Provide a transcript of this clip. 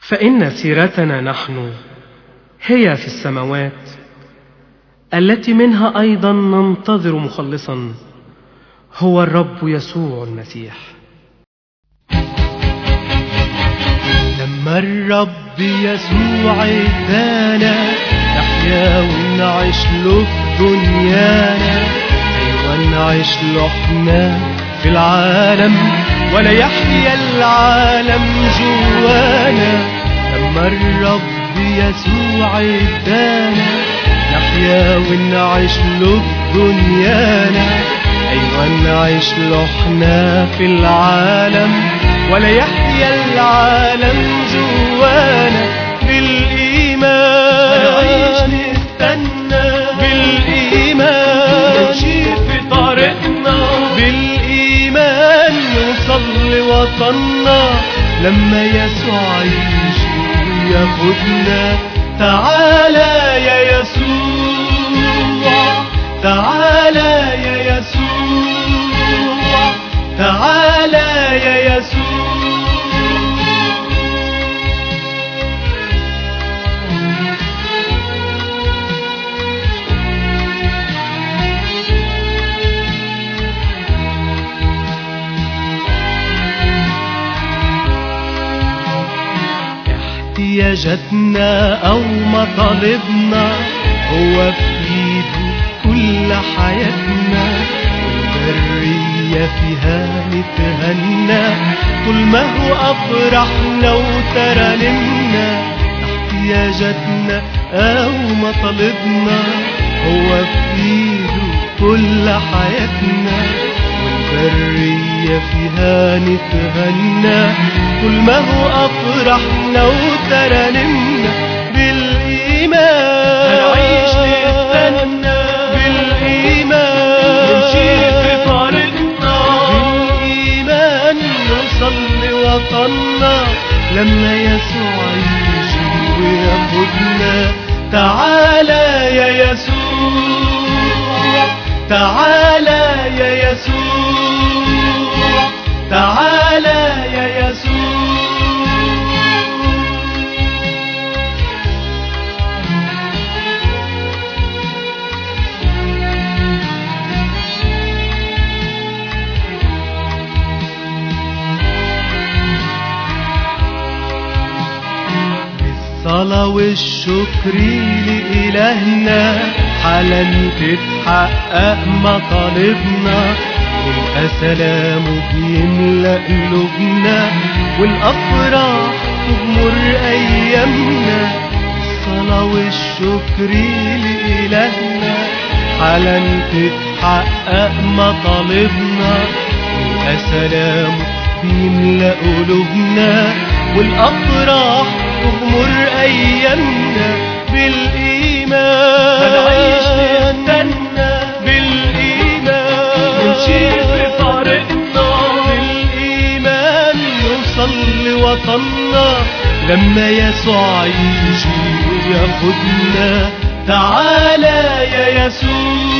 فإن سيرتنا نحن هي في السماوات التي منها أيضا ننتظر مخلصا هو الرب يسوع المسيح لما الرب يسوع ادانا نحيا ونعيش له في دنيانا ايوه نعيش له احنا في العالم ولا يحيا العالم جوانا لما الرب يسوع ادانا نحيا ونعيش له في دنيانا ايوه نعيش له احنا في العالم ولا يحيا العالم جوانا بالايمان هنعيش نستنى بالايمان نمشي في طريقنا بالايمان نوصل لوطننا لما يسوع يجي وياخدنا تعالى يا يسوع تعالى يا يسوع تعالى يا يسوع احتياجاتنا أو مطالبنا هو في إيده كل حياتنا والبرية فيها نتهنى طول ما هو أفرحنا وترانمنا احتياجاتنا أو مطالبنا هو في إيده كل حياتنا والبرية فيها نتهنى طول ما هو أفرحنا وترانمنا بالإيمان هنعيش نستنى بالإيمان نمشي في طريقنا بالإيمان نوصل لوطننا لما يسوع يجي وياخدنا تعالى يا يسوع تعالى يا يسوع تعالى يا يسوع بالصلاة والشكر لإلهنا حالا تتحقق مطالبنا يبقى سلامه بيملأ قلوبنا والأفراح تغمر أيامنا بالصلاة والشكر لإلهنا حالا تتحقق مطالبنا يبقى سلامه بيملأ قلوبنا والأفراح تغمر أيامنا بالإيمان هنعيش نستنى بالإيمان نمشي في طريقنا بالإيمان نوصل لوطننا لما يسوع يجي وياخدنا تعالى يا يسوع